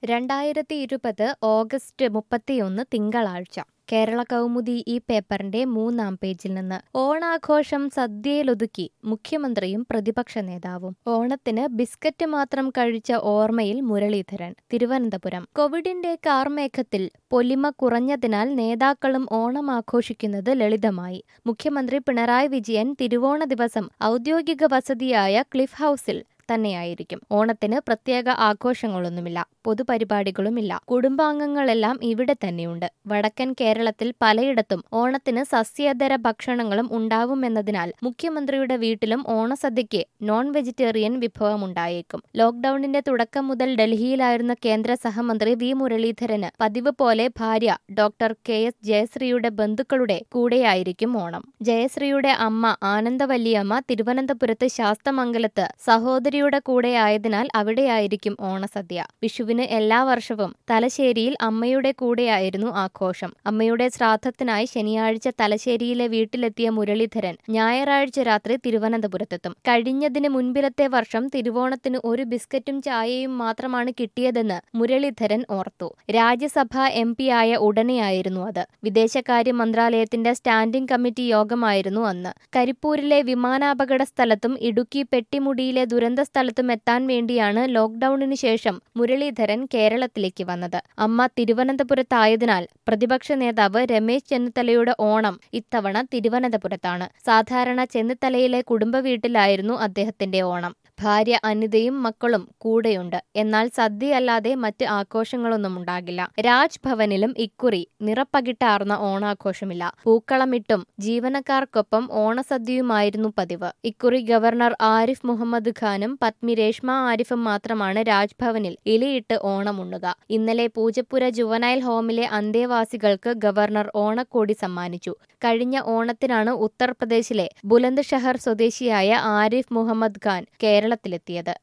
രണ്ടായിരത്തി ഇരുപത് ഓഗസ്റ്റ് മുപ്പത്തിയൊന്ന് തിങ്കളാഴ്ച കേരള കൗമുദി ഈ പേപ്പറിന്റെ മൂന്നാം പേജിൽ നിന്ന് ഓണാഘോഷം സദ്യയിലൊതുക്കി മുഖ്യമന്ത്രിയും പ്രതിപക്ഷ നേതാവും ഓണത്തിന് ബിസ്ക്കറ്റ് മാത്രം കഴിച്ച ഓർമ്മയിൽ മുരളീധരൻ തിരുവനന്തപുരം കോവിഡിന്റെ കാർമേഘത്തിൽ പൊലിമ കുറഞ്ഞതിനാൽ നേതാക്കളും ഓണം ആഘോഷിക്കുന്നത് ലളിതമായി മുഖ്യമന്ത്രി പിണറായി വിജയൻ തിരുവോണ ദിവസം ഔദ്യോഗിക വസതിയായ ക്ലിഫ് ഹൌസിൽ തന്നെയായിരിക്കും ഓണത്തിന് പ്രത്യേക ആഘോഷങ്ങളൊന്നുമില്ല പൊതുപരിപാടികളുമില്ല കുടുംബാംഗങ്ങളെല്ലാം ഇവിടെ തന്നെയുണ്ട് വടക്കൻ കേരളത്തിൽ പലയിടത്തും ഓണത്തിന് സസ്യേതര ഭക്ഷണങ്ങളും ഉണ്ടാവുമെന്നതിനാൽ മുഖ്യമന്ത്രിയുടെ വീട്ടിലും ഓണസദ്യയ്ക്ക് നോൺ വെജിറ്റേറിയൻ വിഭവമുണ്ടായേക്കും ലോക്ഡൌണിന്റെ തുടക്കം മുതൽ ഡൽഹിയിലായിരുന്ന കേന്ദ്ര സഹമന്ത്രി വി മുരളീധരന് പതിവ് പോലെ ഭാര്യ ഡോക്ടർ കെ എസ് ജയശ്രീയുടെ ബന്ധുക്കളുടെ കൂടെയായിരിക്കും ഓണം ജയശ്രീയുടെ അമ്മ ആനന്ദവല്ലിയമ്മ തിരുവനന്തപുരത്ത് ശാസ്തമംഗലത്ത് സഹോദരി ഭാര്യയുടെ കൂടെ ആയതിനാൽ അവിടെയായിരിക്കും ഓണസദ്യ വിഷുവിന് എല്ലാ വർഷവും തലശ്ശേരിയിൽ അമ്മയുടെ കൂടെയായിരുന്നു ആഘോഷം അമ്മയുടെ ശ്രാദ്ധത്തിനായി ശനിയാഴ്ച തലശ്ശേരിയിലെ വീട്ടിലെത്തിയ മുരളീധരൻ ഞായറാഴ്ച രാത്രി തിരുവനന്തപുരത്തെത്തും കഴിഞ്ഞതിന് മുൻപിലത്തെ വർഷം തിരുവോണത്തിന് ഒരു ബിസ്ക്കറ്റും ചായയും മാത്രമാണ് കിട്ടിയതെന്ന് മുരളീധരൻ ഓർത്തു രാജ്യസഭ എം ആയ ഉടനെയായിരുന്നു അത് വിദേശകാര്യ മന്ത്രാലയത്തിന്റെ സ്റ്റാൻഡിംഗ് കമ്മിറ്റി യോഗമായിരുന്നു അന്ന് കരിപ്പൂരിലെ വിമാനാപകട സ്ഥലത്തും ഇടുക്കി പെട്ടിമുടിയിലെ ദുരന്ത സ്ഥലത്തും എത്താൻ വേണ്ടിയാണ് ലോക്ഡൌണിന് ശേഷം മുരളീധരൻ കേരളത്തിലേക്ക് വന്നത് അമ്മ തിരുവനന്തപുരത്തായതിനാൽ പ്രതിപക്ഷ നേതാവ് രമേശ് ചെന്നിത്തലയുടെ ഓണം ഇത്തവണ തിരുവനന്തപുരത്താണ് സാധാരണ ചെന്നിത്തലയിലെ കുടുംബ വീട്ടിലായിരുന്നു അദ്ദേഹത്തിന്റെ ഓണം ഭാര്യ അനിതയും മക്കളും കൂടെയുണ്ട് എന്നാൽ സദ്യയല്ലാതെ മറ്റ് ആഘോഷങ്ങളൊന്നും ഉണ്ടാകില്ല രാജ്ഭവനിലും ഇക്കുറി നിറപ്പകിട്ടാർന്ന ഓണാഘോഷമില്ല പൂക്കളമിട്ടും ജീവനക്കാർക്കൊപ്പം ഓണസദ്യയുമായിരുന്നു പതിവ് ഇക്കുറി ഗവർണർ ആരിഫ് മുഹമ്മദ് ഖാനും പത്നി രേഷ്മ ആരിഫും മാത്രമാണ് രാജ്ഭവനിൽ ഇലയിട്ട് ഓണമുണ്ണുക ഇന്നലെ പൂജപ്പുര ജുവനൈൽ ഹോമിലെ അന്തേവാസികൾക്ക് ഗവർണർ ഓണക്കോടി സമ്മാനിച്ചു കഴിഞ്ഞ ഓണത്തിനാണ് ഉത്തർപ്രദേശിലെ ബുലന്ദ് ഷഹർ സ്വദേശിയായ ആരിഫ് മുഹമ്മദ് ഖാൻ കേരളത്തിലെത്തിയത്